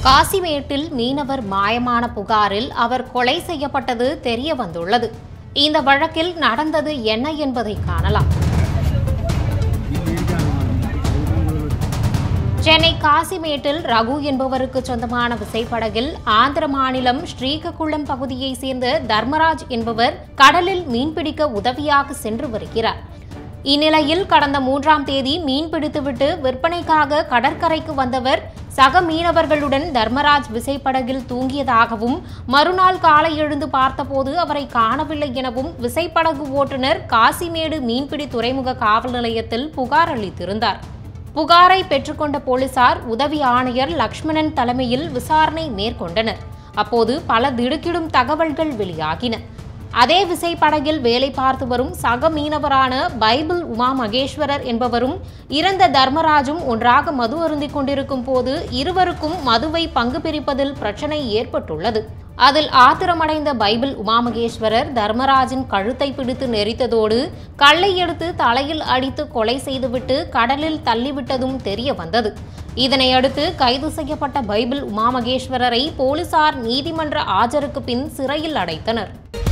காசிமேட்டில் மீனவர் மாயமான புகாரில் அவர் கொலை செய்யப்பட்டது தெரிய வந்துள்ளது இந்த வழக்கில் நடந்தது என்ன என்பதை காணலாம் சென்னை காசிமேட்டில் ரகு என்பவருக்கு சொந்தமான விசைப்படகில் ஆந்திர மாநிலம் ஸ்ரீககுளம் பகுதியைச் சேர்ந்த தர்மராஜ் என்பவர் கடலில் மீன்பிடிக்க உதவியாக சென்று வருகிறார் இந்நிலையில் கடந்த மூன்றாம் தேதி மீன் பிடித்துவிட்டு விற்பனைக்காக கடற்கரைக்கு வந்தவர் சக மீனவர்களுடன் தர்மராஜ் விசைப்படகில் தூங்கியதாகவும் மறுநாள் காலை எழுந்து பார்த்தபோது அவரை காணவில்லை எனவும் விசைப்படகு ஓட்டுநர் காசிமேடு மீன்பிடி துறைமுக காவல் நிலையத்தில் புகார் அளித்திருந்தார் புகாரை பெற்றுக்கொண்ட போலீசார் உதவி ஆணையர் லக்ஷ்மணன் தலைமையில் விசாரணை மேற்கொண்டனர் அப்போது பல திடுக்கிடும் தகவல்கள் வெளியாகின அதே விசைப்படகில் வேலை பார்த்து வரும் சக மீனவரான பைபிள் உமா மகேஸ்வரர் என்பவரும் இறந்த தர்மராஜும் ஒன்றாக மது அருந்திக் கொண்டிருக்கும் போது இருவருக்கும் மதுவை பங்கு பிரிப்பதில் பிரச்சனை ஏற்பட்டுள்ளது அதில் ஆத்திரமடைந்த பைபிள் உமாமகேஸ்வரர் தர்மராஜின் கழுத்தை பிடித்து நெரித்ததோடு கல்லை எடுத்து தலையில் அடித்து கொலை செய்துவிட்டு கடலில் தள்ளிவிட்டதும் தெரிய வந்தது இதனை அடுத்து கைது செய்யப்பட்ட பைபிள் உமாமகேஸ்வரரை போலீசார் நீதிமன்ற ஆஜருக்கு பின் சிறையில் அடைத்தனர்